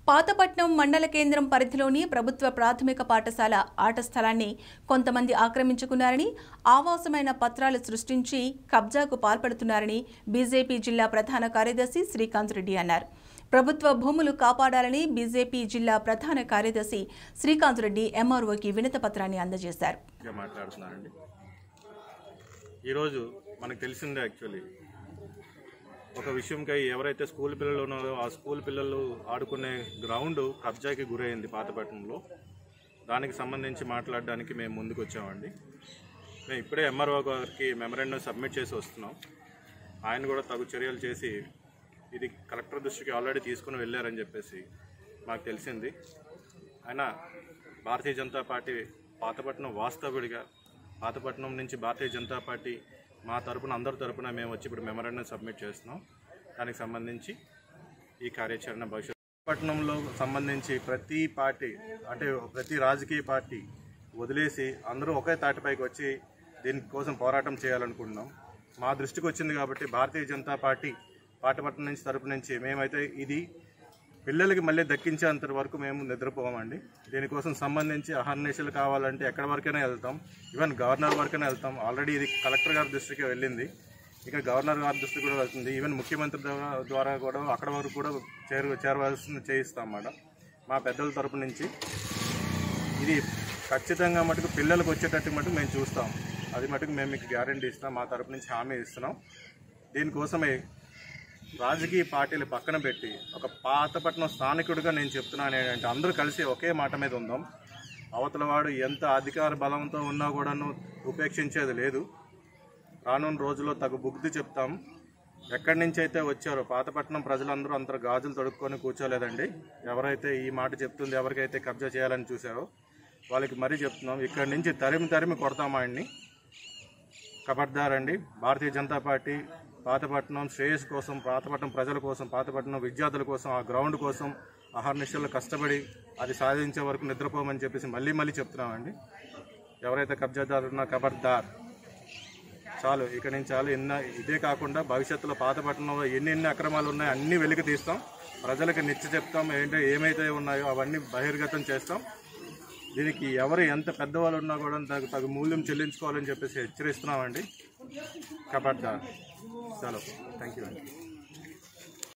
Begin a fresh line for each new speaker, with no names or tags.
పాతపట్నం మండల కేంద్రం పరిధిలోని ప్రభుత్వ ప్రాథమిక పాఠశాల ఆట స్థలాన్ని కొంతమంది ఆక్రమించుకున్నారని ఆవాసమైన పత్రాలు సృష్టించి కబ్జాకు పాల్పడుతున్నారని బీజేపీ జిల్లా ప్రధాన కార్యదర్శి శ్రీకాంత్ రెడ్డి అన్నారు ప్రభుత్వ భూములు కాపాడాలని బీజేపీ జిల్లా ప్రధాన కార్యదర్శి శ్రీకాంత్ రెడ్డి ఎంఆర్ఓకి వినత పత్రాన్ని అందజేశారు
గా మాట్లాడుతున్నానండి ఈరోజు మనకు తెలిసిందే యాక్చువల్లీ ఒక విషయంకై ఎవరైతే స్కూల్ పిల్లలు ఉన్నారో ఆ స్కూల్ పిల్లలు ఆడుకునే గ్రౌండ్ కబ్జాకి గురైంది పాతపట్నంలో దానికి సంబంధించి మాట్లాడడానికి మేము ముందుకు వచ్చామండి మేము ఇప్పుడే ఎంఆర్ఓ గారికి మెమరాండం సబ్మిట్ చేసి వస్తున్నాం ఆయన కూడా తగు చర్యలు చేసి ఇది కలెక్టర్ దృష్టికి ఆల్రెడీ తీసుకుని వెళ్ళారని చెప్పేసి మాకు తెలిసింది ఆయన భారతీయ జనతా పార్టీ పాతపట్నం వాస్తవుడిగా పాతపట్నం నుంచి భారతీయ జనతా పార్టీ మా తరపున అందరి తరపున మేము వచ్చి ఇప్పుడు మెమరాండం సబ్మిట్ చేస్తున్నాం దానికి సంబంధించి ఈ కార్యాచరణ భవిష్యత్ పట్టణంలో సంబంధించి ప్రతి పార్టీ అంటే ప్రతి రాజకీయ పార్టీ వదిలేసి అందరూ ఒకే తాటిపైకి వచ్చి దీనికోసం పోరాటం చేయాలనుకుంటున్నాం మా దృష్టికి వచ్చింది కాబట్టి భారతీయ జనతా పార్టీ పాటపట్నం నుంచి తరపు నుంచి మేమైతే ఇది పిల్లలకి మళ్ళీ దక్కించేంత వరకు మేము నిద్రపోమండి దీనికోసం సంబంధించి అహర్నిశలు కావాలంటే ఎక్కడి వరకైనా వెళ్తాం ఈవెన్ గవర్నర్ వరకైనా వెళ్తాం ఆల్రెడీ ఇది కలెక్టర్ గారి దృష్టికి వెళ్ళింది ఇక గవర్నర్ గారి దృష్టికి కూడా వెళ్తుంది ఈవెన్ ముఖ్యమంత్రి ద్వారా ద్వారా కూడా అక్కడ వరకు కూడా చేరు చేరవలసింది చేయిస్తాం మేడం మా పెద్దల తరపు నుంచి ఇది ఖచ్చితంగా మటుకు పిల్లలకు వచ్చేటట్టు మటుకు మేము చూస్తాం అది మటుకు మేము మీకు గ్యారంటీ ఇస్తున్నాం మా తరపు నుంచి హామీ ఇస్తున్నాం దీనికోసమే రాజకీయ పార్టీలు పక్కన పెట్టి ఒక పాతపట్నం స్థానికుడిగా నేను చెప్తున్నాను ఏంటంటే అందరూ కలిసి ఒకే మాట మీద ఉందాం అవతల వాడు ఎంత అధికార బలంతో ఉన్నా కూడాను ఉపేక్షించేది లేదు రానున్న రోజుల్లో తగు బుద్ధి చెప్తాం ఎక్కడి నుంచి అయితే వచ్చారో పాతపట్నం ప్రజలందరూ అంత గాజులు తొడుక్కొని కూర్చోలేదండి ఎవరైతే ఈ మాట చెప్తుంది ఎవరికైతే కబ్జా చేయాలని చూసారో వాళ్ళకి మరీ చెప్తున్నాం ఇక్కడి నుంచి తరిమి తరిమి కొడతాం ఆయన్ని ఖబర్దార్ అండి భారతీయ జనతా పార్టీ పాతపట్నం శ్రేయస్ కోసం పాతపట్నం ప్రజల కోసం పాతపట్నం విద్యార్థుల కోసం ఆ గ్రౌండ్ కోసం అహర్నిశలు కష్టపడి అది సాధించే వరకు నిద్రపోమని చెప్పేసి మళ్ళీ మళ్ళీ చెప్తున్నామండి ఎవరైతే కబ్జాదారు ఉన్నా ఖబర్దార్ చాలు ఇక నుంచి చాలు ఎన్న ఇదే కాకుండా భవిష్యత్తులో పాతపట్నంలో ఎన్ని ఎన్ని అక్రమాలు ఉన్నాయో అన్ని వెలికి తీస్తాం ప్రజలకు నిత్య చెప్తాం ఏంటో ఏమైతే ఉన్నాయో అవన్నీ బహిర్గతం చేస్తాం దీనికి ఎవరు ఎంత పెద్దవాళ్ళు ఉన్నా కూడా తగు తగు మూల్యం చెల్లించుకోవాలని చెప్పేసి హెచ్చరిస్తున్నామండి కబడ్డా చాలు థ్యాంక్ యూ అండి